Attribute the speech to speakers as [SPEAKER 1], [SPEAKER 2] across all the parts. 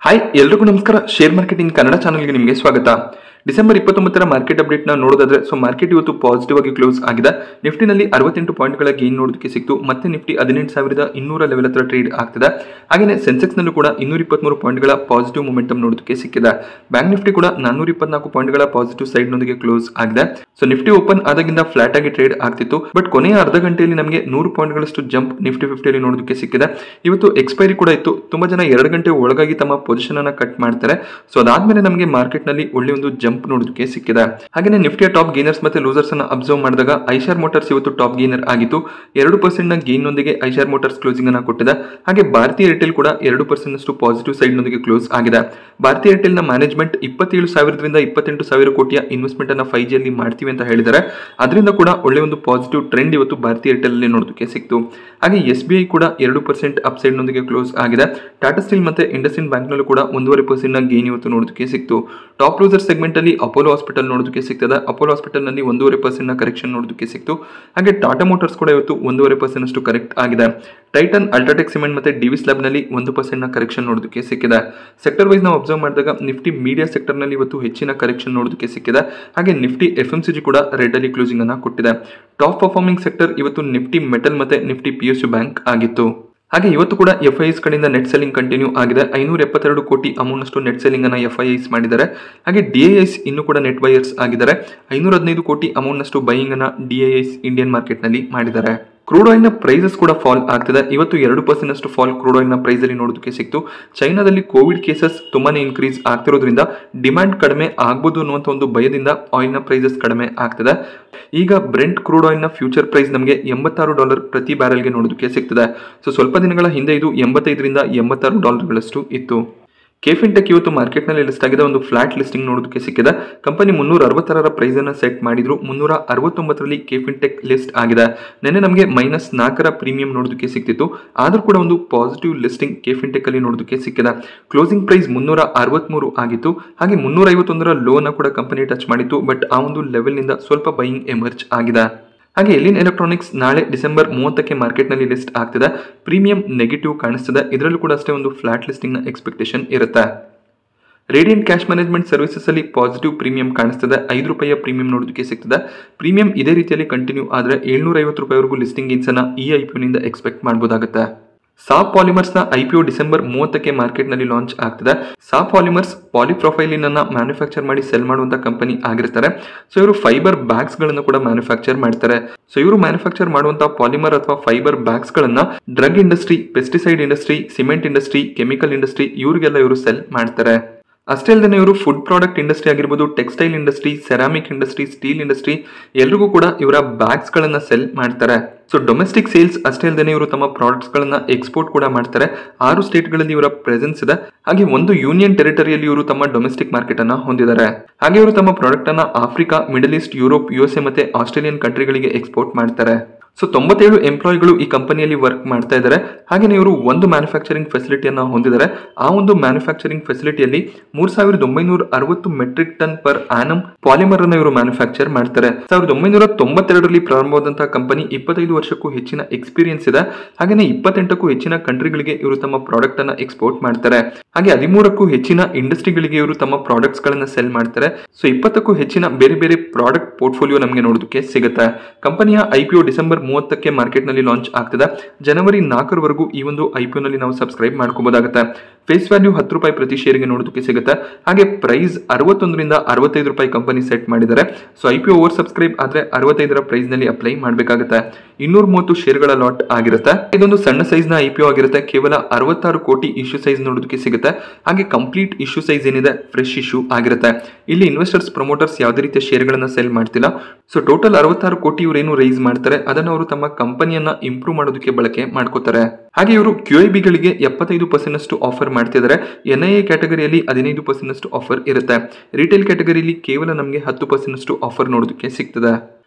[SPEAKER 1] hi ಎಲ್ರಿಗೂ ನಮಸ್ಕಾರ share marketing Kannada ಚಾನಲ್ಗೆ ನಿಮಗೆ ಸ್ವಾಗತ ಡಿಸೆಂಬರ್ ಇಪ್ಪತ್ತೊಂಬತ್ತರ ಮಾರ್ಕೆಟ್ ಅಪ್ಡೇಟ್ ನ ನೋಡೋದಾದ್ರೆ ಸೊ ಮಾರ್ಕೆಟ್ ಇವತ್ತು ಪಾಸಿಟಿವ್ ಆಗಿ ಕ್ಲೋಸ್ ಆಗಿದೆ ನಿಫ್ಟಿನಲ್ಲಿ ಅರವತ್ತೆಂಟು ಪಾಯಿಂಟ್ಗಳ ಗೇನ್ ನೋಡೋದಕ್ಕೆ ಸಿಕ್ತು ಮತ್ತೆ ನಿಫ್ಟಿ ಹದಿನೆಂಟು ಸಾವಿರದ ಇನ್ನೂರ ಲೆವೆಲ್ ಹತ್ರ ಟ್ರೇಡ್ ಆಗ್ತಿದೆ ಹಾಗೆಯೇ ಸೆನ್ಸೆಕ್ಸ್ ನಲ್ಲೂ ಕೂಡ ಇನ್ನೂರ ಇಪ್ಪತ್ಮೂರು ಪಾಯಿಂಟ್ಗಳ ಪಾಸಿಟಿವ್ ಮೊಮೆಂಟಮ್ ನೋಡೋದಕ್ಕೆ ಸಿಕ್ಕಿದೆ ಬ್ಯಾಂಕ್ ನಿಫ್ಟಿ ಕೂಡ ನಾನ್ನೂರ ಇಪ್ಪತ್ನಾಲ್ಕು ಪಾಯಿಂಟ್ಗಳ ಪಾಸಿಟಿವ್ ಸೈಡ್ ನೊಂದಿಗೆ ಕ್ಲೋಸ್ ಆಗಿದೆ ಸೊ ನಿಫ್ಟಿ ಓಪನ್ ಆದಾಗಿಂದ ಫ್ಲಾಟ್ ಆಗಿ ಟ್ರೇಡ್ ಆಗ್ತಿತ್ತು ಬಟ್ ಕೊನೆಯ ಅರ್ಧ ಗಂಟೆಯಲ್ಲಿ ನಮಗೆ ನೂರು ಪಾಯಿಂಟ್ಗಳಷ್ಟು ಜಂಪ್ ನಿಫ್ಟಿ ಫಿಫ್ಟಿಯಲ್ಲಿ ನೋಡೋದಕ್ಕೆ ಸಿಕ್ಕಿದೆ ಇವತ್ತು ಎಕ್ಸ್ಪೈರಿ ಕೂಡ ಇತ್ತು ತುಂಬಾ ಜನ ಎರಡು ಗಂಟೆ ಒಳಗಾಗಿ ತಮ್ಮ ಪೊಸಿಷನ್ ಅನ್ನ ಕಟ್ ಮಾಡ್ತಾರೆ ಸೊ ಅದಾದ್ಮೇಲೆ ನಮಗೆ ಮಾರ್ಕೆಟ್ ನಲ್ಲಿ ಒಳ್ಳೆ ಒಂದು ಜಂಪ್ ನೋಡೋದಕ್ಕೆ ಸಿಕ್ಕಿದೆ ಹಾಗೆ ನಿಫ್ಟಿಯ ಟಾಪ್ ಗೇನರ್ಸ್ ಮತ್ತೆ ಲೂಸರ್ಸ್ ಅನ್ನ ಅಬ್ಸರ್ವ್ ಮಾಡಿದಾಗ ಐಶಾರ್ ಮೋಟರ್ಸ್ ಇವತ್ತು ಟಾಪ್ ಗೇನರ್ ಆಗಿತ್ತು ಎರಡು ಪರ್ಸೆಂಟ್ ನ ಗೇನ್ ನೊಂದಿಗೆ ಐಶಾರ್ ಮೋಟರ್ಸ್ ಕ್ಲೋಸಿಂಗ್ ಅನ್ನ ಕೊಟ್ಟಿದೆ ಹಾಗೆ ಭಾರತೀಯ ಏರ್ಟೆಲ್ ಕೂಡ ಎರಡು ಪರ್ಸೆಂಟ್ ಅಷ್ಟು ಪಾಸಿಟಿವ್ ಸೈಡ್ ನೊಂದಿಗೆ ಕ್ಲೋಸ್ ಆಗಿದೆ ಭಾರತೀಯ ಏರ್ಟೆಲ್ ನ ಮ್ಯಾನೇಜ್ಮೆಂಟ್ ಇಪ್ಪತ್ತೇಳು ಸಾವಿರದಿಂದ ಇಪ್ಪತ್ತೆಂಟು ಸಾವಿರ ಕೋಟಿಯ ಇನ್ವೆಸ್ಟ್ಮೆಂಟ್ ಅನ್ನ ಫೈವ್ ಜಿಯಲ್ಲಿ ಮಾಡ್ತೀವಿ ಅಂತ ಹೇಳಿದ್ದಾರೆ ಅದರಿಂದ ಕೂಡ ಒಳ್ಳೆ ಒಂದು ಪಾಸಿಟಿವ್ ಟ್ರೆಂಡ್ ಇವತ್ತು ಭಾರತೀಯ ಏರ್ಟೆಲ್ ಅಲ್ಲಿ ನೋಡೋದಕ್ಕೆ ಸಿಕ್ತು ಹಾಗೆ ಎಸ್ ಬಿ ಐ ಕೂಡ ಎರಡು ಪರ್ಸೆಂಟ್ ಅಪ್ಸೈಡ್ ನೊಂದಿಗೆ ಕ್ಲೋಸ್ ಆಗಿದೆ ಟಾಟಾ ಸ್ಟೀಲ್ ಮತ್ತೆ ಇಂಡಸ್ಇಂಡ್ ಬ್ಯಾಂಕ್ ನಲ್ಲೂ ಕೂಡ ಒಂದೂವರೆ ಪರ್ಸೆಂಟ್ ನ ಗೇನ್ ಇವತ್ತು ನೋಡೋದಕ್ಕೆ ಸಿಕ್ತು ಟಾಪ್ ಲೂಸರ್ ಸೆಗ್ಮೆಂಟ್ ಅಲ್ಲಿ ಅಪೋಲೋ ಹಾಸ್ಪಿಟಲ್ ನೋಡೋದಕ್ಕೆ ಸಿಗ್ತದೆ ಅಪೋಲೋ ಹಾಸ್ಪಿಟಲ್ ನಲ್ಲಿ ಒಂದೂವರೆ ಪರ್ಸೆಂಟ್ ನ ಕರೆಕ್ಷನ್ ನೋಡೋದಕ್ಕೆ ಸಿಕ್ತು ಹಾಗೆ ಟಾಟಾ ಮೋಟರ್ಸ್ ಕೂಡ ಇವತ್ತು ಒಂದೂವರೆ ಪರ್ಸೆಂಟ್ ಅಷ್ಟು ಕರೆಕ್ಟ್ ಆಗಿದೆ ಟೈಟನ್ ಅಲ್ಟ್ರಾಟೆಕ್ ಸಿಮೆಂಟ್ ಮತ್ತೆ ಡಿವಿಸ್ ಲ್ಯಾಬ್ ನಲ್ಲಿ ಒಂದು ಪರ್ಸೆಂಟ್ ನ ಕರೆಕ್ಷನ್ ನೋಡೋದಕ್ಕೆ ಸಿಕ್ಕಿದೆ ಸೆಕ್ಟರ್ ವೈಸ್ ನಾವು ಅಬ್ಸರ್ವ್ ಮಾಡಿದಾಗ ನಿಫ್ಟಿ ಮೀಡಿಯಾ ಸೆಕ್ಟರ್ ನಲ್ಲಿ ಇವತ್ತು ಹೆಚ್ಚಿನ ಕರೆಕ್ಷನ್ ನೋಡೋದಕ್ಕೆ ಸಿಕ್ಕಿದೆ ಹಾಗೆ Nifty F M C G ಕೂಡ ರೆಡ್ ಅಲ್ಲಿ ಕ್ಲೋಸಿಂಗ್ ಅನ್ನ ಕೊಟ್ಟಿದೆ ಟಾಪ್ ಪರ್ಫಾರ್ಮಿಂಗ್ ಸೆಕ್ಟರ್ ಇವತ್ತು ನಿಫ್ಟಿ ಮೆಟಲ್ ಮತ್ತೆ Nifty P S U bank ಆಗಿತ್ತು ಹಾಗೆ ಇವತ್ತು ಕೂಡ ಎಫ್ ಐ ಎಸ್ ಕಡೆಯಿಂದ ನೆಟ್ ಸೆಲ್ಲಿಂಗ್ ಕಂಟಿನ್ಯೂ ಆಗಿದೆ ಐನೂರ ಎಪ್ಪತ್ತೆರಡು ಕೋಟಿ ಅಮೌಂಟ್ ಅಷ್ಟು ನೆಟ್ ಸೆಲ್ಲಿಂಗ್ ಅನ್ನ ಎಫ್ ಐ ಎಸ್ ಮಾಡಿದ್ದಾರೆ ಹಾಗೆ ಡಿ ಐ ಎಸ್ ಇನ್ನೂ ಕೂಡ ನೆಟ್ ಬೈಯರ್ಸ್ ಆಗಿದ್ದಾರೆ ಐನೂರ ಹದಿನೈದು ಕೋಟಿ ಅಮೌಂಟ್ ಅಷ್ಟು ಬೈಯಿಂಗ್ ಅನ್ನ D I S Indian market ನಲ್ಲಿ ಮಾಡಿದ್ದಾರೆ ಕ್ರೂಡ್ ಆಯಿಲ್ ನ ಪ್ರೈಸಸ್ ಕೂಡ ಫಾಲ್ ಆಗ್ತಿದೆ ಇವತ್ತು ಎರಡು ಪರ್ಸೆಂಟ್ ಅಷ್ಟು ಫಾಲ್ ಕ್ರೂಡ್ ಆಯಿಲ್ ನ ಪ್ರೈಸ್ ಅಲ್ಲಿ ನೋಡೋದಕ್ಕೆ ಸಿಕ್ತು ಚೈನಾದಲ್ಲಿ ಕೋವಿಡ್ ಕೇಸಸ್ ತುಂಬಾನೇ ಇನ್ಕ್ರೀಸ್ ಆಗ್ತಿರೋದ್ರಿಂದ ಡಿಮ್ಯಾಂಡ್ ಕಡಿಮೆ ಆಗ್ಬೋದು ಅನ್ನುವಂಥ ಒಂದು ಭಯದಿಂದ ಆಯಿಲ್ ನ ಪ್ರೈಸಸ್ ಕಡಿಮೆ ಆಗ್ತಿದೆ ಈಗ ಬ್ರೆಂಟ್ ಕ್ರೂಡ್ ಆಯಿಲ್ ನ ಫ್ಯೂಚರ್ ಪ್ರೈಸ್ ನಮಗೆ ಎಂಬತ್ತಾರು ಡಾಲರ್ ಪ್ರತಿ ಬ್ಯಾರಲ್ಗೆ ನೋಡೋದಕ್ಕೆ ಸಿಗ್ತದೆ ಸೊ ಸ್ವಲ್ಪ ದಿನಗಳ ಹಿಂದೆ ಇದು ಎಂಬತ್ತೈದರಿಂದ ಎಂಬತ್ತಾರು ಡಾಲರ್ಗಳಷ್ಟು ಇತ್ತು ಕೆಫಿನ್ಟೆಕ್ ಇವತ್ತು ಮಾರ್ಕೆಟ್ನಲ್ಲಿ ಲಿಸ್ಟ್ ಆಗಿದೆ ಒಂದು ಫ್ಲಾಟ್ ಲಿಸ್ಟಿಂಗ್ ನೋಡೋದಕ್ಕೆ ಸಿಕ್ಕಿದೆ ಕಂಪನಿ ಮುನ್ನೂರ ಅರವತ್ತರರ ಪ್ರೈಸ್ ಅನ್ನ ಸೆಟ್ ಮಾಡಿದ್ರು ಮುನ್ನೂರ ಅರವತ್ತೊಂಬತ್ತರಲ್ಲಿ ಕೆಫಿನ್ಟೆಕ್ ಲಿಸ್ಟ್ ಆಗಿದೆ ನೆನ್ನೆ ನಮಗೆ ಮೈನಸ್ ನಾಲ್ಕರ ಪ್ರೀಮಿಯಂ ನೋಡೋದಕ್ಕೆ ಸಿಕ್ತಿತ್ತು ಆದ್ರೂ ಕೂಡ ಒಂದು ಪಾಸಿಟಿವ್ ಲಿಸ್ಟಿಂಗ್ ಕೆಫಿನ್ಟೆಕ್ ಅಲ್ಲಿ ನೋಡೋದಕ್ಕೆ ಸಿಕ್ಕಿದೆ ಕ್ಲೋಸಿಂಗ್ ಪ್ರೈಸ್ ಮುನ್ನೂರ ಅರವತ್ಮೂರು ಆಗಿತ್ತು ಹಾಗೆ ಮುನ್ನೂರ ಐವತ್ತೊಂದರ ಲೋನ ಕೂಡ ಕಂಪನಿ ಟಚ್ ಮಾಡಿತ್ತು ಬಟ್ ಆ ಒಂದು ಲೆವೆಲ್ ನಿಂದ ಸ್ವಲ್ಪ ಬೈಯಿಂಗ್ ಎಮರ್ಜ್ ಆಗಿದೆ ಹಾಗೆ ಎಲಿನ್ ಎಲೆಕ್ಟ್ರಾನಿಕ್ಸ್ ನಾಳೆ ಡಿಸೆಂಬರ್ ಮೂವತ್ತಕ್ಕೆ ಮಾರ್ಕೆಟ್ನಲ್ಲಿ ಲಿಸ್ಟ್ ಆಗ್ತಿದೆ ಪ್ರೀಮಿಯಂ ನೆಗೆಟಿವ್ ಕಾಣಿಸ್ತದೆ ಇದರಲ್ಲೂ ಕೂಡ ಅಷ್ಟೇ ಒಂದು ಫ್ಲಾಟ್ ಲಿಸ್ಟಿಂಗ್ನ ಎಕ್ಸ್ಪೆಕ್ಟೇಷನ್ ಇರುತ್ತೆ ರೇಡಿಯಂಟ್ ಕ್ಯಾಶ್ ಮ್ಯಾನೇಜ್ಮೆಂಟ್ ಸರ್ವಿಸಸ್ ಅಲ್ಲಿ ಪಾಸಿಟಿವ್ ಪ್ರೀಮಿಯಂ ಕಾಣಿಸ್ತದೆ ಐದು ರೂಪಾಯಿಯ ಪ್ರೀಮಿಯಂ ನೋಡೋದಕ್ಕೆ ಸಿಗ್ತದೆ ಪ್ರೀಮಿಯಂ ಇದೇ ರೀತಿಯಲ್ಲಿ ಕಂಟಿನ್ಯೂ ಆದರೆ ಏಳ್ನೂರ ಐವತ್ತು ರೂಪಾಯಿವರೆಗೂ ಲಿಸ್ಟಿಂಗ್ ಗೇನ್ಸ್ ಅನ್ನ ಈ ಐ ಪಿ ನಿಂದ ಎಕ್ಸ್ಪೆಕ್ಟ್ ಮಾಡಬಹುದಾಗುತ್ತೆ ಸಾಫ್ ಪಾಲಿಮರ್ಸ್ ನ ಐಪಿಒ ಡಿಸೆಂಬರ್ ಮೂವತ್ತಕ್ಕೆ ಮಾರ್ಕೆಟ್ ನಲ್ಲಿ ಲಾಂಚ್ ಆಗ್ತದೆ ಸಾಫ್ ಪಾಲಿಮರ್ಸ್ ಪಾಲಿಪ್ರೊಫೈಲಿನ್ ಅನ್ನ ಮ್ಯಾನುಫ್ಯಾಕ್ಚರ್ ಮಾಡಿ ಸೆಲ್ ಮಾಡುವಂತ ಕಂಪನಿ ಆಗಿರ್ತಾರೆ ಸೊ ಇವರು ಫೈಬರ್ ಬ್ಯಾಗ್ಸ್ ಗಳನ್ನು ಕೂಡ ಮ್ಯಾನುಫ್ಯಾಕ್ಚರ್ ಮಾಡ್ತಾರೆ ಸೊ ಇವರು ಮ್ಯಾನುಫ್ಯಾಕ್ಚರ್ ಮಾಡುವಂತ ಪಾಲಿಮರ್ ಅಥವಾ ಫೈಬರ್ ಬ್ಯಾಗ್ಸ್ ಗಳನ್ನ drug industry pesticide industry cement industry chemical industry ಇವರಿಗೆಲ್ಲ ಇವರು ಸೆಲ್ ಮಾಡ್ತಾರೆ ಅಷ್ಟೇ ಅಲ್ಲದೆ ಇವರು ಫುಡ್ ಪ್ರಾಡಕ್ಟ್ ಇಂಡಸ್ಟ್ರಿ ಆಗಿರ್ಬೋದು textile industry ceramic industry steel industry ಎಲ್ರಿಗೂ ಕೂಡ ಇವರ ಬ್ಯಾಗ್ಸ್ ಗಳನ್ನ ಸೆಲ್ ಮಾಡ್ತಾರೆ ಸೊ ಡೊಮೆಸ್ಟಿಕ್ ಸೇಲ್ಸ್ ಅಷ್ಟೇ ಅಲ್ಲದೆ ಇವರು ತಮ್ಮ ಪ್ರಾಡಕ್ಟ್ಸ್ ಗಳನ್ನ ಎಕ್ಸ್ಪೋರ್ಟ್ ಕೂಡ ಮಾಡ್ತಾರೆ ಆರು ಸ್ಟೇಟ್ ಗಳಲ್ಲಿ ಇವರ ಪ್ರೆಸೆನ್ಸ್ ಇದೆ ಹಾಗೆ ಒಂದು ಯೂನಿಯನ್ ಟೆರಿಟರಿಯಲ್ಲಿ ಇವರು ತಮ್ಮ ಡೊಮೆಸ್ಟಿಕ್ ಮಾರ್ಕೆಟ್ ಅನ್ನ ಹೊಂದಿದ್ದಾರೆ ಹಾಗೆ ಇವರು ತಮ್ಮ ಪ್ರಾಡಕ್ಟ್ ಅನ್ನ Africa Middle East Europe U S A ಮತ್ತೆ ಆಸ್ಟ್ರೇಲಿಯನ್ ಕಂಟ್ರಿಗಳಿಗೆ ಎಕ್ಸ್ಪೋರ್ಟ್ ಮಾಡ್ತಾರೆ ಸೊ ತೊಂಬತ್ತೇಳು ಎಂಪ್ಲಾಯಿಗಳು ಈ ಕಂಪನಿಯಲ್ಲಿ ವರ್ಕ್ ಮಾಡ್ತಾ ಇದ್ದಾರೆ ಹಾಗೆಯೇ ಇವರು ಒಂದು ಮ್ಯಾನುಫ್ಯಾಕ್ಚರಿಂಗ್ ಫೆಸಿಲಿಟಿಯನ್ನು ಹೊಂದಿದ್ದಾರೆ ಆ ಒಂದು ಮ್ಯಾನುಫ್ಯಾಕ್ಚರಿಂಗ್ ಫೆಸಿಲಿಟಿಯಲ್ಲಿ ಮೂರ್ ಸಾವಿರದ ಒಂಬೈನೂರ ಅರವತ್ತು metric ton per annum polymer ಅನ್ನು ಇವರು ಮ್ಯಾನುಫ್ಯಾಕ್ಚರ್ ಮಾಡ್ತಾರೆ ಸಾವಿರದ ಒಂಬೈನೂರ ತೊಂಬತ್ತೆರಡರಲ್ಲಿ ಪ್ರಾರಂಭವಾದಂತಹ ಕಂಪನಿ ಇಪ್ಪತ್ತೈದು ವರ್ಷಕ್ಕೂ ಹೆಚ್ಚಿನ ಎಕ್ಸ್ಪೀರಿಯನ್ಸ್ ಇದೆ ಹಾಗೆಯೇ ಇಪ್ಪತ್ತೆಂಟಕ್ಕೂ ಹೆಚ್ಚಿನ ಕಂಟ್ರಿಗಳಿಗೆ ಇವರು ತಮ್ಮ ಪ್ರಾಡಕ್ಟ್ ಅನ್ನ ಎಕ್ಸ್ಪೋರ್ಟ್ ಮಾಡ್ತಾರೆ ಹಾಗೆ ಹದಿಮೂರಕ್ಕೂ ಹೆಚ್ಚಿನ ಇಂಡಸ್ಟ್ರಿಗಳಿಗೆ ಇವರು ತಮ್ಮ ಪ್ರಾಡಕ್ಟ್ಸ್ ಗಳನ್ನ ಸೆಲ್ ಮಾಡ್ತಾರೆ ಸೊ ಇಪ್ಪತ್ತಕ್ಕೂ ಹೆಚ್ಚಿನ ಬೇರೆ ಬೇರೆ ಪ್ರಾಡಕ್ಟ್ ಪೋರ್ಟ್ಫೋಲಿಯೋ ನಮಗೆ ನೋಡೋದಕ್ಕೆ ಸಿಗುತ್ತೆ ಕಂಪನಿಯ ಐಪಿಒ ಡಿಸೆಂಬರ್ ಮೂವತ್ತಕ್ಕೆ ಮಾರ್ಕೆಟ್ ನಲ್ಲಿ ಲಾಂಚ್ ಆಗ್ತದೆ ಜನವರಿ ನಾಲ್ಕರವರೆಗೂ ಈ ಒಂದು ಐಪಿಒ ನಲ್ಲಿ ನಾವು ಸಬ್ಸ್ಕ್ರೈಬ್ ಮಾಡ್ಕೋಬಹುದಾಗುತ್ತೆ ಫೇಸ್ ವ್ಯಾಲ್ಯೂ ಹತ್ತು ರೂಪಾಯಿ ಪ್ರತಿ ಶೇರ್ಗೆ ನೋಡೋದಕ್ಕೆ ಸಿಗುತ್ತೆ ಹಾಗೆ ಪ್ರೈಸ್ ಅರವತ್ತೊಂದರಿಂದ ಅರವತ್ತೈದು ರೂಪಾಯಿ ಕಂಪನಿ ಸೆಟ್ ಮಾಡಿದ್ದಾರೆ ಸೊ ಐಪಿಒ ಓವರ್ ಸಬ್ಸ್ಕ್ರೈಬ್ ಆದ್ರೆ ಅರವತ್ತೈದರ ಪ್ರೈಸ್ ನಲ್ಲಿ ಅಪ್ಲೈ ಮಾಡಬೇಕಾಗುತ್ತೆ ಇನ್ನೂರ ಮೂವತ್ತು ಶೇರ್ಗಳ ಲಾಟ್ ಆಗಿರುತ್ತೆ ಇದೊಂದು ಸಣ್ಣ ಸೈಜ್ ನ ಐಪಿಒ ಆಗಿರುತ್ತೆ ಕೇವಲ ಅರವತ್ತಾರು ಕೋಟಿ ಇಶ್ಯೂ ಸೈಜ್ ನೋಡೋದಕ್ಕೆ ಸಿಗುತ್ತೆ ಹಾಗೆ ಕಂಪ್ಲೀಟ್ ಇಶ್ಯೂ ಸೈಜ್ ಏನಿದೆ ಫ್ರೆಶ್ ಇಶ್ಯೂ ಆಗಿರುತ್ತೆ ಇಲ್ಲಿ ಇನ್ವೆಸ್ಟರ್ಸ್ ಪ್ರಮೋಟರ್ಸ್ ಯಾವುದೇ ರೀತಿಯ ಶೇರ್ಗಳನ್ನ ಸೆಲ್ ಮಾಡ್ತಿಲ್ಲ ಸೊ ಟೋಟಲ್ ಅರವತ್ತಾರು ಕೋಟಿ ಇವರು ಏನು ರೈಸ್ ಮಾಡ್ತಾರೆ ಅದನ್ನು ಅವರು ತಮ್ಮ ಕಂಪನಿಯನ್ನ ಇಂಪ್ರೂವ್ ಮಾಡೋದಕ್ಕೆ ಬಳಕೆ ಮಾಡ್ಕೋತಾರೆ ಹಾಗೆ ಇವರು ಕ್ಯೂ ಐ ಬಿಗಳಿಗೆ ಎಪ್ಪತ್ತೈದು ಪರ್ಸೆಂಟ್ ಅಷ್ಟು ಆಫರ್ ಮಾಡ್ತಿದ್ದಾರೆ ಎನ್ ಐ ಎ ಕ್ಯಾಟಗರಿಯಲ್ಲಿ ಹದಿನೈದು ಪರ್ಸೆಂಟ್ ಅಷ್ಟು ಆಫರ್ ಇರುತ್ತೆ ರಿಟೇಲ್ ಕ್ಯಾಟಗರಿಯಲ್ಲಿ ಕೇವಲ ನಮಗೆ ಹತ್ತು ಪರ್ಸೆಂಟ್ ಅಷ್ಟು ಆಫರ್ ನೋಡೋದಕ್ಕೆ ಸಿಗ್ತದೆ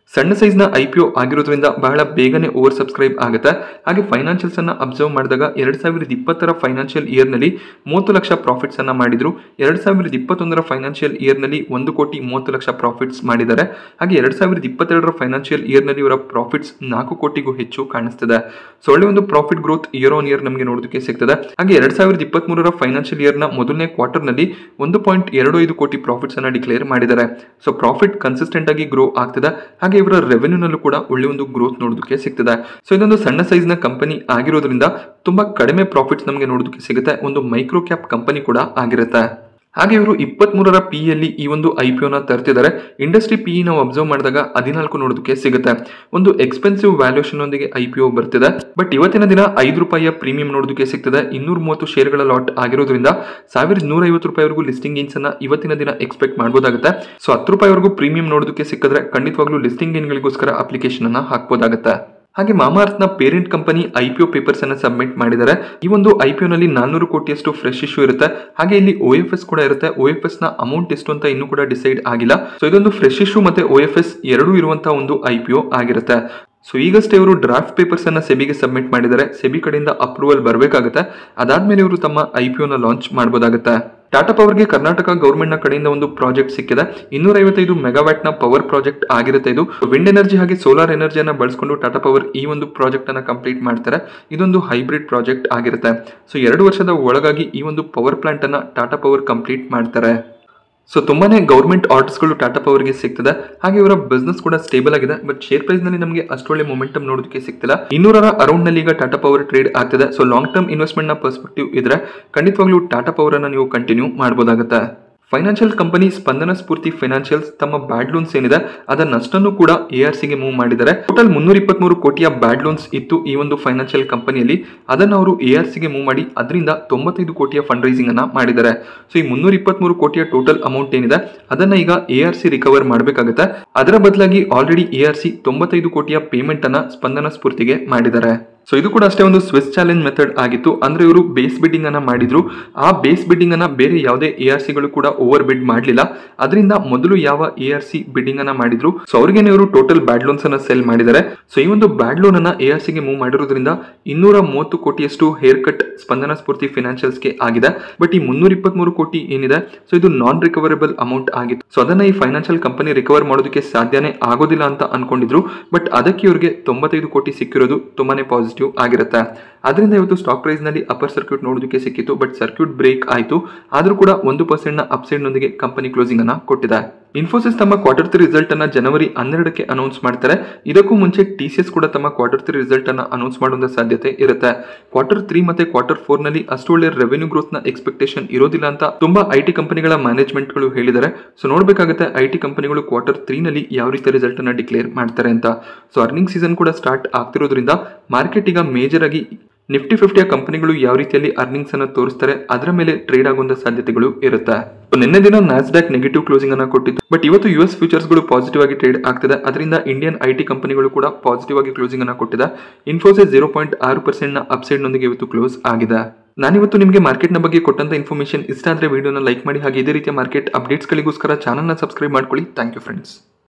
[SPEAKER 1] ಸಣ್ಣ ಸೈಜ್ನ ಐ ಪಿ ಒ ಆಗಿರೋದ್ರಿಂದ ಬಹಳ ಬೇಗನೆ ಓವರ್ ಸಬ್ಸ್ಕ್ರೈಬ್ ಆಗುತ್ತೆ ಹಾಗೆ ಫೈನಾನ್ಷಿಯಲ್ಸ್ ಅನ್ನ ಅಬ್ಸರ್ವ್ ಮಾಡಿದಾಗ ಎರಡ್ ಸಾವಿರದ ಇಪ್ಪತ್ತರ ಫೈನಾನ್ಷಿಯಲ್ ಇಯರ್ನಲ್ಲಿ ಮೂವತ್ತು ಲಕ್ಷ ಪ್ರಾಫಿಟ್ಸ್ ಅನ್ನ ಮಾಡಿದ್ರು ಎರಡ್ ಸಾವಿರದ ಇಪ್ಪತ್ತೊಂದರ ಫೈನಾನ್ಷಿಯಲ್ ಇಯರ್ನಲ್ಲಿ ಒಂದು ಕೋಟಿ ಮೂವತ್ತು ಲಕ್ಷ ಪ್ರಾಫಿಟ್ಸ್ ಮಾಡಿದ್ದಾರೆ ಹಾಗೆ ಎರಡ್ ಸಾವಿರದ ಇಪ್ಪತ್ತೆರಡರ ಫೈನಾನ್ಷಿಯಲ್ ಇಯರ್ನಲ್ಲಿ ಇವರ ಪ್ರಾಫಿಟ್ಸ್ ನಾಲ್ಕು ಕೋಟಿಗೂ ಹೆಚ್ಚು ಕಾಣಿಸ್ತಿದೆ ಸೊ ಒಳ್ಳೆ ಒಂದು profit growth year on year ನಮಗೆ ನೋಡೋದಕ್ಕೆ ಸಿಗ್ತದೆ ಹಾಗೆ ಎರಡ್ ಸಾವಿರದ ಇಪ್ಪತ್ಮೂರರ ಫೈನಾನ್ಷಿಯಲ್ ಇಯರ್ನ ಮೊದಲನೇ ಕ್ವಾರ್ಟರ್ನಲ್ಲಿ ಒಂದು ಪಾಯಿಂಟ್ ಎರಡು ಐದು ಕೋಟಿ ಪ್ರಾಫಿಟ್ಸ್ ಅನ್ನ ಡಿಕ್ಲೇರ್ ಮಾಡಿದ್ದಾರೆ ಸೊ ಪ್ರಾಫಿಟ್ ಕನ್ಸಿಸ್ಟೆಂಟ್ ಆಗಿ ಗ್ರೋ ಆಗ್ತಿದೆ ಹಾಗೆ ಇವರ ರೆವೆನ್ಯೂನಲ್ಲೂ ಕೂಡ ಒಳ್ಳೆ ಒಂದು ಗ್ರೋತ್ ನೋಡೋದಕ್ಕೆ ಸಿಗ್ತದೆ ಸೊ ಇದೊಂದು ಸಣ್ಣ ಸೈಜ್ ನ ಕಂಪನಿ ಆಗಿರೋದ್ರಿಂದ ತುಂಬಾ ಕಡಿಮೆ ಪ್ರಾಫಿಟ್ಸ್ ನಮಗೆ ನೋಡೋದಕ್ಕೆ ಸಿಗುತ್ತೆ ಒಂದು ಮೈಕ್ರೋ ಕ್ಯಾಪ್ ಕಂಪನಿ ಕೂಡ ಆಗಿರುತ್ತೆ ಹಾಗೆ ಇವರು ಇಪ್ಪತ್ತ್ ಮೂರರ ಪಿ ಯಲ್ಲಿ ಈ ಒಂದು ಐ ಪಿ ನ ತರ್ತಿದ್ದಾರೆ ಇಂಡಸ್ಟ್ರಿ ಪಿ ನಾವು ಅಬ್ಸರ್ವ್ ಮಾಡಿದಾಗ ಹದಿನಾಲ್ಕು ನೋಡೋದಕ್ಕೆ ಸಿಗುತ್ತೆ ಒಂದು ಎಕ್ಸ್ಪೆನ್ಸಿವ್ ವ್ಯಾಲ್ಯೂಷನ್ ಒಂದಿಗೆ ಐ ಪಿ ಒ ಬರ್ತಿದೆ ಬಟ್ ಇವತ್ತಿನ ದಿನ ಐದು ರೂಪಾಯಿಯ ಪ್ರೀಮಿಯಂ ನೋಡೋದಕ್ಕೆ ಸಿಗ್ತದೆ ಇನ್ನೂರ ಮೂವತ್ತು ಶೇರ್ಗಳ ಲಾಟ್ ಆಗಿರೋದ್ರಿಂದ ಸಾವಿರದ ನೂರ ಐವತ್ತು ರೂಪಾಯಿವರೆಗೂ ಲಿಸ್ಟಿಂಗ್ ಗೇನ್ಸ್ ಅನ್ನ ಇವತ್ತಿನ ದಿನ ಎಕ್ಸ್ಪೆಕ್ಟ್ ಮಾಡಬಹುದಾಗುತ್ತೆ ಸೊ ಹತ್ತು ರೂಪಾಯಿವರೆಗೂ ಪ್ರೀಮಿಯಂ ನೋಡೋದಕ್ಕೆ ಸಿಕ್ಕಿದ್ರೆ ಖಂಡಿತವಾಗ್ಲೂ ಲಿಸ್ಟಿಂಗ್ ಗೇನ್ಗಳಿಗೋಸ್ಕರ ಅಪ್ಲಿಕೇಶನ್ ಅನ್ನ ಹಾಕ್ಬೋದಾಗುತ್ತೆ ಹಾಗೆ ಮಾಮಾರ್ತ್ನ parent company I P O papers ಅನ್ನ ಸಬ್ಮಿಟ್ ಮಾಡಿದ್ದಾರೆ ಈ ಒಂದು ಐ ಪಿ ನಲ್ಲಿ ನಾನ್ನೂರು ಕೋಟಿಯಷ್ಟು ಫ್ರೆಶ್ ಇಶ್ಯೂ ಇರುತ್ತೆ ಹಾಗೆ ಇಲ್ಲಿ ಒ ಎಫ್ ಎಸ್ ಕೂಡ ಇರುತ್ತೆ ಒ ಎಫ್ ಎಸ್ ನ ಅಮೌಂಟ್ ಎಷ್ಟು ಅಂತ ಇನ್ನೂ ಕೂಡ ಡಿಸೈಡ್ ಆಗಿಲ್ಲ ಸೊ ಇದೊಂದು ಫ್ರೆಶ್ ಇಶ್ಯೂ ಮತ್ತೆ ಒ ಎಫ್ ಎಸ್ ಎರಡೂ ಇರುವಂತಹ ಒಂದು ಐ ಪಿ ಒ ಆಗಿರುತ್ತೆ ಸೊ ಈಗಷ್ಟೇ ಇವರು ಡ್ರಾಫ್ಟ್ ಪೇಪರ್ಸ್ ಅನ್ನ ಸೆಬಿಗೆ ಸಬ್ಮಿಟ್ ಮಾಡಿದ್ದಾರೆ ಸೆಬಿ ಕಡೆಯಿಂದ ಅಪ್ರೂವಲ್ ಬರಬೇಕಾಗುತ್ತೆ ಅದಾದ್ಮೇಲೆ ಇವರು ತಮ್ಮ ಐ ಪಿ ನ ಲಾಂಚ್ ಮಾಡಬಹುದಾಗುತ್ತೆ ಟಾಟಾ ಪವರ್ಗೆ ಕರ್ನಾಟಕ ಗೌರ್ಮೆಂಟ್ ನ ಕಡೆಯಿಂದ ಒಂದು ಪ್ರಾಜೆಕ್ಟ್ ಸಿಕ್ಕಿದೆ ಇನ್ನೂರ ಐವತ್ತೈದು ಮೆಗಾವ್ಯಾಟ್ ನ ಪವರ್ ಪ್ರಾಜೆಕ್ಟ್ ಆಗಿರುತ್ತೆ ಇದು ವಿಂಡ್ ಎನರ್ಜಿ ಹಾಗೆ ಸೋಲಾರ್ ಎನರ್ಜಿಯನ್ನ ಬಳಸ್ಕೊಂಡು ಟಾಟಾ ಪವರ್ ಈ ಒಂದು ಪ್ರಾಜೆಕ್ಟ್ ಅನ್ನ ಕಂಪ್ಲೀಟ್ ಮಾಡ್ತಾರೆ ಇದೊಂದು ಹೈಬ್ರಿಡ್ ಪ್ರಾಜೆಕ್ಟ್ ಆಗಿರುತ್ತೆ ಸೊ ಎರಡು ವರ್ಷದ ಒಳಗಾಗಿ ಈ ಒಂದು ಪವರ್ ಪ್ಲಾಂಟ್ ಅನ್ನ ಟಾಟಾ ಪವರ್ ಕಂಪ್ಲೀಟ್ ಮಾಡ್ತಾರೆ ಸೊ ತುಂಬಾನೇ ಗೌರ್ಮೆಂಟ್ ಆರ್ಡರ್ಸ್ಗಳು ಟಾಟಾ ಪವರ್ಗೆ ಸಿಗ್ತದೆ ಹಾಗೆ ಇವರ ಬಿಸ್ನೆಸ್ ಕೂಡ ಸ್ಟೇಬಲ್ ಆಗಿದೆ ಬಟ್ ಶೇರ್ ಪ್ರೈಸ್ ನಲ್ಲಿ ನಮಗೆ ಅಷ್ಟೊಳ್ಳೆ ಮೊಮೆಂಟಮ್ ನೋಡೋದಕ್ಕೆ ಸಿಗ್ತಿಲ್ಲ ಇನ್ನೂರರ ಅರೌಂಡ್ ನಲ್ಲಿ ಈಗ ಟಾಟಾ ಪವರ್ ಟ್ರೇಡ್ ಆಗ್ತದೆ ಸೊ ಲಾಂಗ್ ಟರ್ಮ್ ಇನ್ವೆಸ್ಟ್ಮೆಂಟ್ ನ ಪರ್ಸ್ಪೆಕ್ಟಿವ್ ಇದ್ರೆ ಖಂಡಿತವಾಗ್ಲೂ ಟಾಟಾ ಪವರ್ ಅನ್ನ ನೀವು ಕಂಟಿನ್ಯೂ ಮಾಡಬಹುದಾಗುತ್ತೆ financial company Spandana Sphoorty financials ತಮ್ಮ ಬ್ಯಾಡ್ ಲೋನ್ಸ್ ಏನಿದೆ ಅದನ್ನಷ್ಟನ್ನು ಕೂಡ ಎ ಆರ್ ಸಿಗೆ ಮೂವ್ ಮಾಡಿದ್ದಾರೆ ಟೋಟಲ್ ಮುನ್ನೂರ ಇಪ್ಪತ್ಮೂರು ಕೋಟಿಯ ಬ್ಯಾಡ್ ಲೋನ್ಸ್ ಇತ್ತು ಈ ಒಂದು ಫೈನಾನ್ಷಿಯಲ್ ಕಂಪನಿಯಲ್ಲಿ ಅದನ್ನು ಅವರು ಎ ಆರ್ ಸಿಗೆ ಮೂವ್ ಮಾಡಿ ಅದರಿಂದ ತೊಂಬತ್ತೈದು ಕೋಟಿಯ ಫಂಡ್ ರೈಸಿಂಗ್ ಅನ್ನ ಮಾಡಿದ್ದಾರೆ ಸೊ ಈ ಮುನ್ನೂರ ಇಪ್ಪತ್ಮೂರು ಕೋಟಿಯ ಟೋಟಲ್ ಅಮೌಂಟ್ ಏನಿದೆ ಅದನ್ನ ಈಗ ಎ ಆರ್ ಸಿ ರಿಕವರ್ ಮಾಡಬೇಕಾಗುತ್ತೆ ಅದರ ಬದಲಾಗಿ ಆಲ್ರೆಡಿ ಎ ಆರ್ ಸಿ ತೊಂಬತ್ತೈದು ಕೋಟಿಯ ಪೇಮೆಂಟ್ ಅನ್ನ ಸ್ಪಂದನ ಸ್ಫೂರ್ತಿಗೆ ಮಾಡಿದ್ದಾರೆ ಸೊ ಇದು ಕೂಡ ಅಷ್ಟೇ ಒಂದು ಸ್ವಿಸ್ ಚಾಲೆಂಜ್ ಮೆಥಡ್ ಆಗಿತ್ತು ಅಂದ್ರೆ ಇವರು ಬೇಸ್ ಬಿಡ್ಡಿಂಗ್ ಅನ್ನ ಮಾಡಿದ್ರು ಆ ಬೇಸ್ ಬಿಡ್ಡಿಂಗ್ ಅನ್ನ ಬೇರೆ ಯಾವುದೇ ಎ ಆರ್ ಸಿಗಳು ಕೂಡ ಓವರ್ ಬಿಡ್ ಮಾಡಲಿಲ್ಲ ಅದರಿಂದ ಮೊದಲು ಯಾವ ಎ ಆರ್ ಸಿ ಬಿಡ್ಡಿಂಗ್ ಅನ್ನ ಮಾಡಿದ್ರು ಸೊ ಅವ್ರಿಗೆ ಇವರು ಟೋಟಲ್ ಬ್ಯಾಡ್ ಲೋನ್ಸ್ ಅನ್ನ ಸೆಲ್ ಮಾಡಿದ್ದಾರೆ ಸೊ ಈ ಒಂದು ಬ್ಯಾಡ್ ಲೋನ್ ಅನ್ನ ಎ ಆರ್ ಸಿಗೆ ಮೂವ್ ಮಾಡಿರೋದ್ರಿಂದ ಇನ್ನೂರ ಮೂವತ್ತು ಕೋಟಿಯಷ್ಟು ಹೇರ್ ಕಟ್ ಸ್ಪಂದನ ಸ್ಫೂರ್ತಿ ಫಿನಾನ್ಷಿಯಲ್ಸ್ಗೆ ಆಗಿದೆ ಬಟ್ ಈ ಮುನ್ನೂರ ಇಪ್ಪತ್ಮೂರು ಕೋಟಿ ಏನಿದೆ ಸೊ ಇದು ನಾನ್ ರಿಕವರಬಲ್ ಅಮೌಂಟ್ ಆಗಿತ್ತು ಸೊ ಅದನ್ನ ಈ ಫೈನಾನ್ಷಿಯಲ್ ಕಂಪನಿ ರಿಕವರ್ ಮಾಡೋದಕ್ಕೆ ಸಾಧ್ಯನೇ ಆಗೋದಿಲ್ಲ ಅಂತ ಅನ್ಕೊಂಡಿದ್ರು ಬಟ್ ಅದಕ್ಕೆ ಇವರಿಗೆ ತೊಂಬತ್ತೈದು ಕೋಟಿ ಸಿಕ್ಕಿರೋದು ತುಂಬಾನೇ ಪಾಸಿಟಿವ್ ಆಗಿರುತ್ತೆ ಅದರಿಂದ ಇವತ್ತು ಸ್ಟಾಕ್ ಪ್ರೈಸ್ ನಲ್ಲಿ ಅಪರ್ ಸರ್ಕ್ಯೂಟ್ ನೋಡೋದಕ್ಕೆ ಸಿಕ್ಕಿತ್ತು ಬಟ್ ಸರ್ಕ್ಯೂಟ್ ಬ್ರೇಕ್ ಆಯಿತು ಆದ್ರೂ ಕೂಡ ಒಂದು ಪರ್ಸೆಂಟ್ ನ ಅಪ್ಸೈಡ್ ನೊಂದಿಗೆ ಕಂಪನಿ ಕ್ಲೋಸಿಂಗ್ ಅನ್ನ ಕೊಟ್ಟಿದೆ ಇನ್ಫೋಸಿಸ್ ತಮ್ಮ ಕ್ವಾರ್ಟರ್ ತ್ರೀ ರಿಸಲ್ಟ್ ಅನ್ನ ಜನವರಿ ಹನ್ನೆರಡಕ್ಕೆ ಅನೌನ್ಸ್ ಮಾಡ್ತಾರೆ ಇದಕ್ಕೂ ಮುಂಚೆ ಟಿ ಸಿ ಎಸ್ ಕೂಡ ತಮ್ಮ ಕ್ವಾರ್ಟರ್ ತ್ರೀ ರಿಸಲ್ಟ್ ಅನ್ನ ಅನೌನ್ಸ್ ಮಾಡುವ ಸಾಧ್ಯತೆ ಇರುತ್ತೆ ಕ್ವಾರ್ಟರ್ ತ್ರೀ ಮತ್ತೆ ಕ್ವಾರ್ಟರ್ ಫೋರ್ ನಲ್ಲಿ ಅಷ್ಟು ಒಳ್ಳೆ ರೆವೆನ್ಯೂ ಗ್ರೋತ್ ನ ಎಕ್ಸ್ಪೆಕ್ಟೇಷನ್ ಇರೋದಿಲ್ಲ ಅಂತ ತುಂಬಾ ಐ ಟಿ ಕಂಪನಿಗಳ ಮ್ಯಾನೇಜ್ಮೆಂಟ್ ಗಳು ಹೇಳಿದ್ದಾರೆ ಸೊ ನೋಡ್ಬೇಕಾಗುತ್ತೆ ಐ ಟಿ ಕಂಪನಿಗಳು ಕ್ವಾರ್ಟರ್ ತ್ರೀ ನಲ್ಲಿ ಯಾವ ರೀತಿ ರಿಸಲ್ಟ್ ಅನ್ನ ಡಿಕ್ಲೇರ್ ಮಾಡ್ತಾರೆ ಅಂತ ಸೊ ಅರ್ನಿಂಗ್ ಸೀಸನ್ ಕೂಡ ಸ್ಟಾರ್ಟ್ ಆಗ್ತಿರೋದ್ರಿಂದ ಮಾರ್ಕೆಟ್ ಈಗ ಮೇಜರ್ ಆಗಿ ನಿಫ್ಟಿ ಫಿಫ್ಟಿಯ ಕಂಪನಿಗಳು ಯಾವ ರೀತಿಯಲ್ಲಿ ಅರ್ನಿಂಗ್ಸ್ ಅನ್ನು ತೋರಿಸ್ತಾರೆ ಅದರ ಮೇಲೆ ಟ್ರೇಡ್ ಆಗುವಂತ ಸಾಧ್ಯತೆಗಳು ಇರುತ್ತೆ ನಿನ್ನೆ ದಿನ ನ್ಯಾಸ್ಡ್ಯಾಕ್ ನೆಗೆಟಿವ್ ಕ್ಲೋಸಿಂಗ್ ಅನ್ನ ಕೊಟ್ಟಿತ್ತು ಬಟ್ ಇವತ್ತು ಯು ಎಸ್ ಫ್ಯೂಚರ್ಸ್ ಗಳು ಪಾಸಿಟಿವ್ ಆಗಿ ಟ್ರೇಡ್ ಆಗ್ತಿದೆ ಅದರಿಂದ ಇಂಡಿಯನ್ ಐ ಟಿ ಕಂಪನಿಗಳು ಕೂಡ ಪಾಸಿಟಿವ್ ಆಗಿ ಕ್ಲೋಸಿಂಗ್ ಅನ್ನ ಕೊಟ್ಟಿದೆ ಇನ್ಫೋಸಿಸ್ ಜೀರೋ ಪಾಯಿಂಟ್ ಆರು ಪರ್ಸೆಂಟ್ ನ ಅಪ್ಸೈಡ್ ನೊಂದಿಗೆ ಇವತ್ತು ಕ್ಲೋಸ್ ಆಗಿದೆ ನಾನಿವತ್ತು ನಿಮಗೆ ಮಾರ್ಕೆಟ್ನ ಬಗ್ಗೆ ಕೊಟ್ಟಂತ ಇನ್ಫಾರ್ಮೇಶನ್ ಇಷ್ಟ ಆದರೆ ವಿಡಿಯೋನ ಲೈಕ್ ಮಾಡಿ ಹಾಗೆ ಇದೇ ರೀತಿಯ ಮಾರ್ಕೆಟ್ ಅಪ್ಡೇಟ್ಸ್ಗಳಿಗೋಸ್ಕರ ಚಾನಲ್ನ ಸಬ್ಸ್ಕ್ರೈಬ್ ಮಾಡ್ಕೊಳ್ಳಿ ಥ್ಯಾಂಕ್ ಯು ಫ್ರೆಂಡ್ಸ್